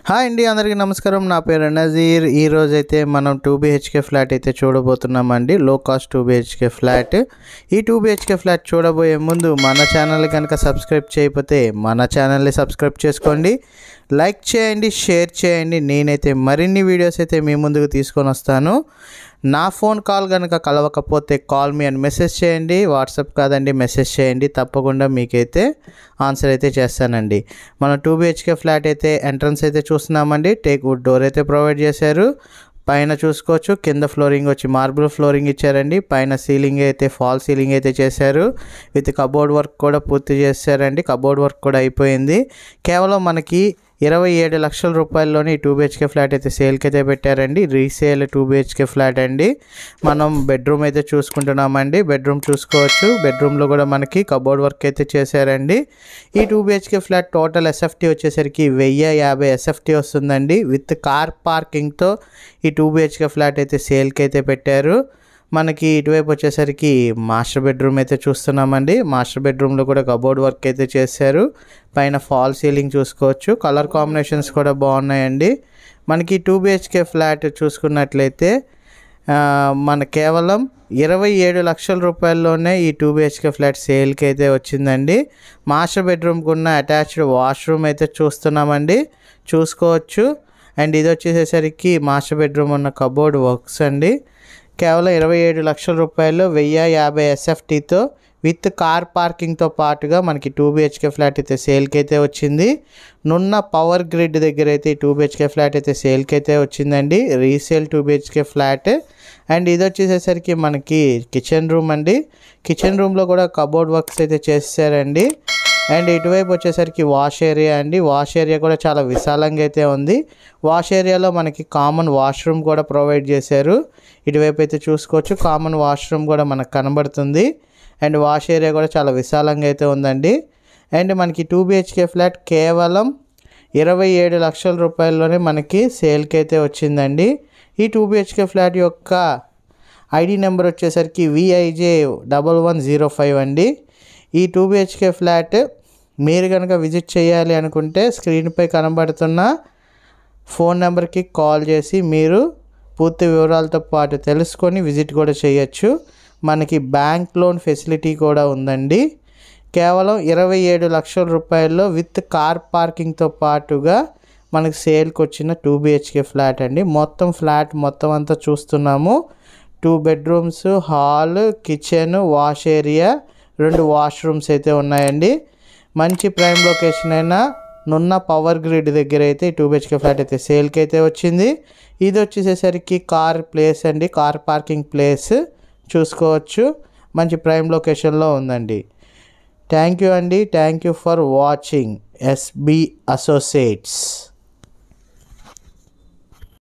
hi అండి అందరికీ నమస్కారం నా పేరు నజీర్ ఈ రోజు అయితే మనం టూ బిహెచ్కే ఫ్లాట్ అయితే చూడబోతున్నామండి low cost two BHK flat ఈ టూ బిహెచ్కే ఫ్లాట్ చూడబోయే ముందు మన ఛానల్ కనుక సబ్స్క్రైబ్ చేయకపోతే మన ఛానల్ని సబ్స్క్రైబ్ చేసుకోండి లైక్ చేయండి షేర్ చేయండి నేనైతే మరిన్ని వీడియోస్ అయితే మీ ముందుకు తీసుకొని వస్తాను నా ఫోన్ కాల్ కనుక కలవకపోతే కాల్ మీ అని మెసేజ్ చేయండి వాట్సాప్ కాదండి మెసేజ్ చేయండి తప్పకుండా మీకైతే ఆన్సర్ అయితే చేస్తానండి మన టూ బిహెచ్కే ఫ్లాట్ అయితే ఎంట్రన్స్ అయితే చూస్తున్నామండి టేక్ వుడ్ డోర్ అయితే ప్రొవైడ్ చేశారు పైన చూసుకోవచ్చు కింద ఫ్లోరింగ్ వచ్చి మార్బుల్ ఫ్లోరింగ్ ఇచ్చారండి పైన సీలింగ్ అయితే ఫాల్ సీలింగ్ అయితే చేశారు విత్ కబోర్డ్ వర్క్ కూడా పూర్తి చేశారండి కబోర్డ్ వర్క్ కూడా అయిపోయింది కేవలం మనకి ఇరవై ఏడు లక్షల రూపాయల్లోనే ఈ టూ బిహెచ్కే ఫ్లాట్ అయితే సేల్కి అయితే పెట్టారండి రీసేల్ టూ బిహెచ్కే ఫ్లాట్ అండి మనం బెడ్రూమ్ అయితే చూసుకుంటున్నామండి బెడ్రూమ్ చూసుకోవచ్చు బెడ్రూమ్లో కూడా మనకి కబోర్డ్ వర్క్ అయితే చేశారండి ఈ two BHK flat total SFT వచ్చేసరికి వెయ్యి యాభై ఎస్ఎఫ్టీ వస్తుందండి విత్ కార్ పార్కింగ్తో ఈ టూ బిహెచ్కే ఫ్లాట్ అయితే సేల్కి అయితే పెట్టారు మనకి ఇటువైపు వచ్చేసరికి మాస్టర్ బెడ్రూమ్ అయితే చూస్తున్నామండి మాస్టర్ బెడ్రూమ్లో కూడా కబోర్డ్ వర్క్ అయితే చేశారు పైన ఫాల్ సీలింగ్ చూసుకోవచ్చు కలర్ కాంబినేషన్స్ కూడా బాగున్నాయండి మనకి టూ బిహెచ్కే ఫ్లాట్ చూసుకున్నట్లయితే ఆ, మన కేవలం ఇరవై ఏడు లక్షల రూపాయల్లోనే ఈ టూ బిహెచ్కే ఫ్లాట్ సేల్కి అయితే వచ్చిందండి మాస్టర్ బెడ్రూమ్కి ఉన్న అటాచ్డ్ వాష్రూమ్ అయితే చూస్తున్నామండి చూసుకోవచ్చు అండ్ ఇది వచ్చేసేసరికి మాస్టర్ బెడ్రూమ్ ఉన్న కబోర్డ్ వర్క్స్ అండి కేవలం ఇరవై ఏడు లక్షల రూపాయలు వెయ్యి యాభై ఎస్ఎఫ్టీతో విత్ కార్ పార్కింగ్తో పాటుగా మనకి టూ బిహెచ్కే ఫ్లాట్ అయితే సేల్కి అయితే వచ్చింది నున్న పవర్ గ్రిడ్ దగ్గర అయితే ఈ టూ బిహెచ్కే ఫ్లాట్ అయితే సేల్కి అయితే వచ్చిందండి resale two BHK flat and ఇది వచ్చేసేసరికి మనకి కిచెన్ రూమ్ అండి కిచెన్ రూమ్లో కూడా కబోర్డ్ వర్క్స్ అయితే చేశారండి అండ్ ఇటువైపు వచ్చేసరికి వాష్ ఏరియా అండి వాష్ ఏరియా కూడా చాలా విశాలంగా అయితే ఉంది వాష్ ఏరియాలో మనకి కామన్ వాష్రూమ్ కూడా ప్రొవైడ్ చేశారు ఇటువైపు అయితే చూసుకోవచ్చు కామన్ వాష్రూమ్ కూడా మనకు కనబడుతుంది అండ్ వాష్ ఏరియా కూడా చాలా విశాలంగా అయితే ఉందండి అండ్ మనకి టూ బిహెచ్కే ఫ్లాట్ కేవలం ఇరవై ఏడు లక్షల రూపాయల్లోనే మనకి సేల్కి అయితే వచ్చిందండి ఈ టూ బిహెచ్కే ఫ్లాట్ యొక్క ఐడి నెంబర్ వచ్చేసరికి V I J double one zero five అండి ఈ టూ బిహెచ్కే ఫ్లాట్ మీరు కనుక విజిట్ చేయాలి అనుకుంటే స్క్రీన్పై కనబడుతున్న ఫోన్ నెంబర్కి కాల్ చేసి మీరు పూర్తి వివరాలతో పాటు తెలుసుకొని విజిట్ కూడా చేయొచ్చు మనకి బ్యాంక్ లోన్ ఫెసిలిటీ కూడా ఉందండి కేవలం ఇరవై ఏడు లక్షల రూపాయల్లో విత్ కార్ పార్కింగ్తో పాటుగా మనకి సేల్కి వచ్చిన టూ బిహెచ్కే ఫ్లాట్ అండి మొత్తం ఫ్లాట్ మొత్తం అంతా చూస్తున్నాము two bedrooms hall kitchen wash area రెండు వాష్రూమ్స్ అయితే ఉన్నాయండి మంచి ప్రైమ్ లొకేషన్ అయినా నున్న పవర్ గ్రిడ్ దగ్గర అయితే టూ బిహెచ్కే ఫ్లాట్ అయితే సేల్కి అయితే వచ్చింది ఇది వచ్చేసేసరికి కార్ ప్లేస్ అండి కార్ పార్కింగ్ ప్లేస్ చూసుకోవచ్చు మంచి ప్రైమ్ లొకేషన్లో ఉందండి థ్యాంక్ యూ అండి thank you for watching SB associates